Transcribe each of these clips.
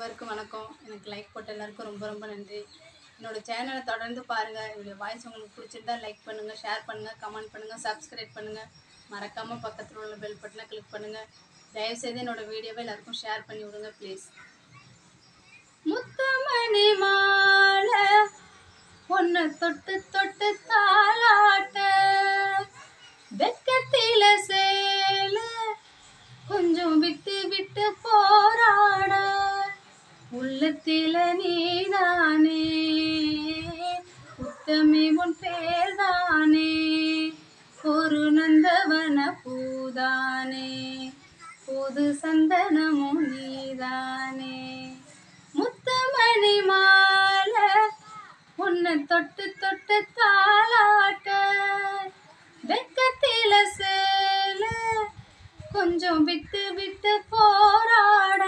அனைவருக்கும் வணக்கம் எனக்கு லைக் போட்ட எல்லாருக்கும் ரொம்ப ரொம்ப நன்றி என்னோட சேனலை தொடர்ந்து பாருங்கள் என்னுடைய வாய்ஸ் உங்களுக்கு பிடிச்சிருந்தா லைக் பண்ணுங்கள் ஷேர் பண்ணுங்கள் கமெண்ட் பண்ணுங்கள் சப்ஸ்கிரைப் பண்ணுங்கள் மறக்காமல் பக்கத்தில் உள்ள பெல் பட்டனை கிளிக் பண்ணுங்கள் தயவுசெய்து என்னோட வீடியோவை எல்லாருக்கும் ஷேர் பண்ணி விடுங்க ப்ளீஸ் முத்தமணி மாலை பொண்ணு தொட்டு தொட்டு தாளாட்ட வெக்கத்தில சேல கொஞ்சம் விட்டு விட்டு போராட உள்ளத்தில நீதானே உத்தமி உன் பேர்தானே ஒரு நந்தவன பூதானே புது சந்தனமும் நீதானே முத்தமணி மாலை உன்னை தொட்டு தொட்டு தாளாட்ட வெக்கத்தில சேல கொஞ்சம் விட்டு விட்டு போராட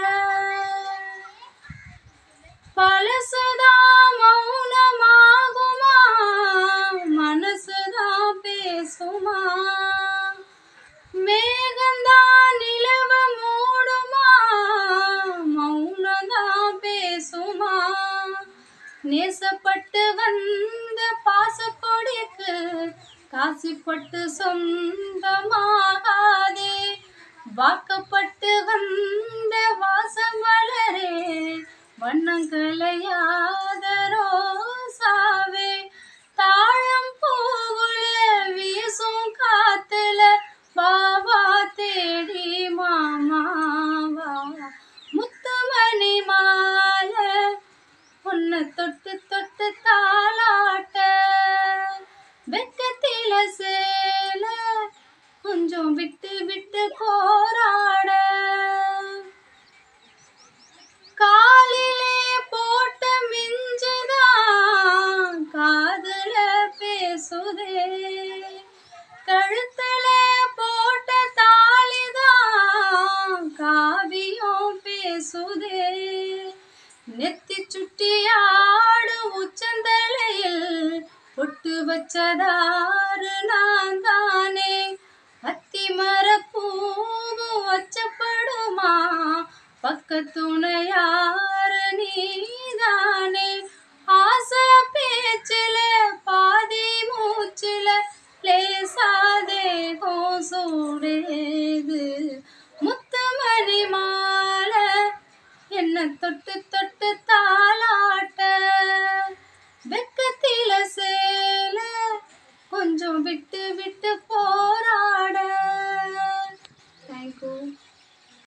பழசுதான் மௌனமாகுமா மனசுதான் பேசுமா மேகந்தான் நிலவ மூடுமா மௌனதான் பேசுமா நேசப்பட்டு வந்த பாசக்கொடிக்கு காசிப்பட்டு சொந்தமாகாதே வாக்கப்பட்டு வந்த வாசமலரே வண்ணம் கலையாத ரோசாவே தாழம் பூவுல வீசும் காத்துல பாவா தேடி மாமாவா முத்துமணி மாலை உன்னை தொட்டு தொட்டு தாளாட்ட வெக்கத்தில சேல கொஞ்சம் விட்டு விட்டு போராட காலிலே போட்ட மிஞ்சுதான் காதுல பேசுதே கழுத்துல போட்ட தாலிதான் காவியம் பேசுதே நெத்தி சுட்டியாடு உச்சந்தலையில் பொட்டு வச்சதாறு நான் தானே அத்தி மர பூவும் வச்சப்படுமா பக்கத்துணையாறு நீதானே ஆசை பேச்சில பாதி மூச்சில லேசாதே சூடேது முத்துமணி மாலை என்ன தொட்டு தொட்டு தாளாட்ட வெக்கத்தில சேல கொஞ்சம் விட்டு